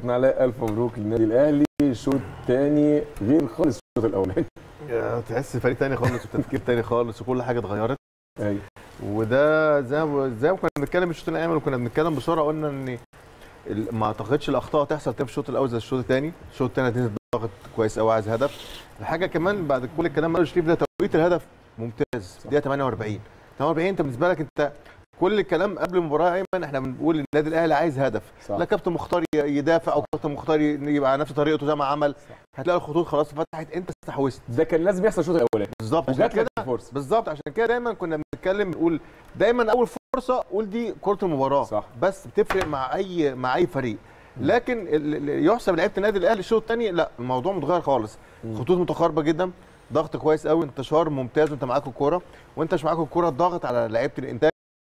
كابتن علاء الف مبروك للنادي الاهلي شوط تاني غير خالص الشوط الاولاني يا تحس فريق تاني خالص وتفكير تاني خالص وكل حاجه اتغيرت ايوه وده زي ما زي ما كنا بنتكلم الشوط الاول وكنا بنتكلم بسرعه قلنا ان ال- ما اعتقدش الاخطاء تحصل تاني في الشوط الاول زي الشوط الثاني الشوط الثاني هتنزل ضاغط كويس قوي عايز هدف الحاجه كمان بعد كل الكلام اللي قاله شريف ده توقيت الهدف ممتاز دقيقه 48 48 انت بالنسبه لك انت كل الكلام قبل المباراه ايمن احنا بنقول النادي الاهلي عايز هدف صح. لا كابتن مختار يدافع او كابتن مختار يبقى على نفس طريقته زي ما عمل صح. هتلاقي الخطوط خلاص فتحت انت استحوذت ده كان لازم يحصل الشوط الاولاني بالظبط عشان وجات كده لك الفرصه بالظبط عشان كده دايما كنا بنتكلم نقول دايما اول فرصه قول دي كره المباراه صح. بس بتفرق مع اي مع اي فريق لكن ال- ال- يحسب لعيبه النادي الاهلي الشوط الثاني لا الموضوع متغير خالص مم. خطوط متقاربه جدا ضغط كويس قوي انتشار ممتاز وانت معاك الكوره وانت مش معاك الكوره الضغط على لعيبه الانتاج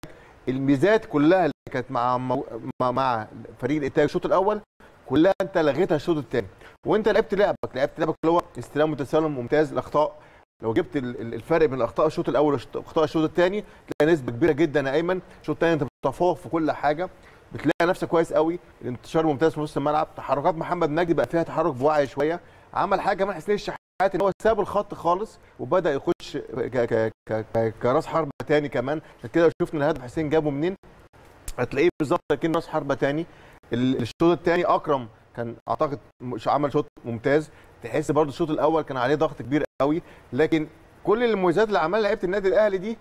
الميزات كلها اللي كانت مع مع, مع فريق الانتاج الشوط الاول كلها انت لغيتها الشوط الثاني وانت لعبت لعبك لعبت لعبك اللي هو استلام متسلم ممتاز الاخطاء لو جبت ال- ال- الفرق بين الاخطاء الشوط الاول واخطاء الشوط الثاني تلاقي نسبه كبيره جدا يا ايمن الشوط الثاني انت بتتفوق في كل حاجه بتلاقي نفسك كويس قوي الانتشار ممتاز في نص الملعب تحركات محمد مجدي بقى فيها تحرك بوعي شويه عمل حاجه كمان حسين الشحات ان هو ساب الخط خالص وبدا يخش ك ك ك ك كراس حربه تاني كمان عشان كده شفنا الهدف حسين جابه منين هتلاقيه بالظبط كأنه راس حربه تاني ال- الشوط الثاني اكرم كان اعتقد مش عمل شوط ممتاز تحس برضو الشوط الاول كان عليه ضغط كبير قوي لكن كل المميزات اللي عملها لعيبه النادي الاهلي دي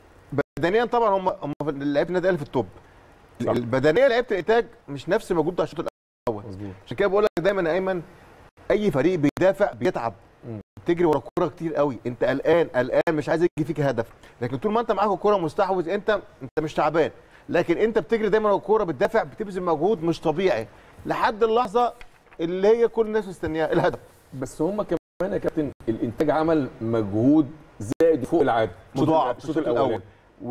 بدنيا طبعا هم هم في- لعيبه النادي الاهلي في التوب صح. البدنيه لعيبه الانتاج مش نفس المجهود بتاع الشوط الاول مظبوط عشان كده بقول لك دايما يا ايمن اي فريق بيدافع بيتعب مم. تجري ورا الكوره كتير قوي انت قلقان قلقان مش عايز يجي فيك هدف لكن طول ما انت معاك الكوره مستحوذ انت انت مش تعبان لكن انت بتجري دايما ورا الكوره بتدافع بتبذل مجهود مش طبيعي لحد اللحظه اللي هي كل الناس مستنياها الهدف بس هم كمان يا كابتن الانتاج عمل مجهود زائد فوق العاده الشوط مضاعف الشوط الاولاني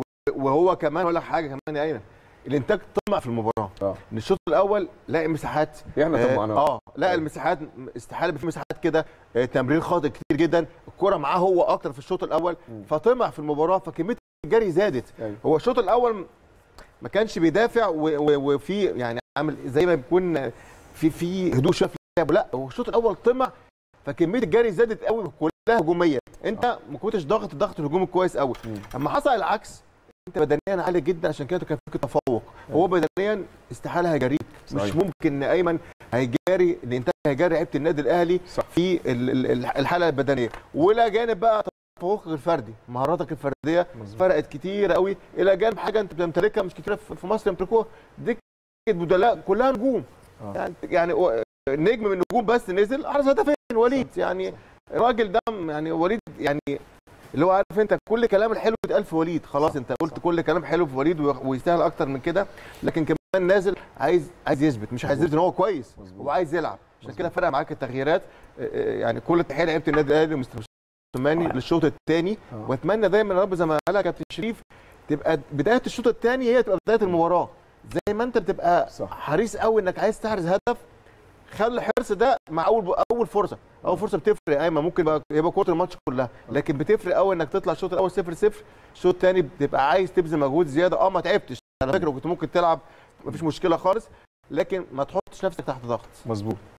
وهو كمان اقول لك حاجه كمان يا ايمن الانتاج طمع في المباراه اه ان الشوط الاول لاقي مساحات احنا اه, طبعا آه لا المساحات استحاله يبقى في مساحات كده آه تمرير خاطئ كتير جدا الكره معاه هو اكتر في الشوط الاول مم. فطمع في المباراه فكميه الجري زادت أيوة. هو الشوط االاول ما كانش بيدافع و- و- وفي يعني عامل زي ما بيكون في في هدوء شويه في اللعب لا هو الشوط الاول طمع فكميه الجري زادت قوي كلها هجوميه انت ما كنتش ضاغط الضغط الهجومي كويس قوي مم. اما حصل العكس انت بدنيا عالي جدا عشان كده كان فيك تفوق هو بدنيا استحاله هيجريك مش صحيح. ممكن ان ايمن هيجاري الانتاج هيجاري لعيبه النادي الاهلي صح في ال- ال- ال- الحاله البدنيه ولا جانب بقى تفوقك الفردي مهاراتك الفرديه مظبوط. فرقت كتير قوي الى جانب حاجه انت بتمتلكها مش كتير في في مصر يمتلكوها دكه بدلاء كلها نجوم آه. يعني يعني و- نجم من النجوم بس نزل حرز هدفين وليد يعني الراجل ده يعني وليد يعني اللي هو عارف انت كل كلام الحلو اتقال في وليد خلاص انت قلت كل كلام حلو في وليد وي- ويستاهل اكتر من كده لكن كمان نازل عايز عايز يثبت مش عايز يثبت ان هو كويس مظبوط. هو عايز يلعب عشان كده فرق معاك التغييرات اه، اه، يعني كل التحيه لعيبه النادي الاهلي ومستر سماني للشوط الثاني آه. واتمنى دايما يا رب زي ما قالها كابتن شريف تبقى بدايه الشوط الثاني هي تبقى بدايه المباراه زي ما انت بتبقى صح. حريص قوي انك عايز تحرز هدف خلي الحرص ده مع اول اول فرصه اول فرصه بتفرق يا ايمن ممكن يبقى يبقى كوره الماتش كلها لكن بتفرق قوي انك تطلع الشوط الاول 0 0 الشوط الثاني بتبقى عايز تبذل مجهود زياده اه ما تعبتش على فكره كنت ممكن تلعب مفيش مشكله خالص لكن ما تحطش نفسك تحت ضغط مظبوط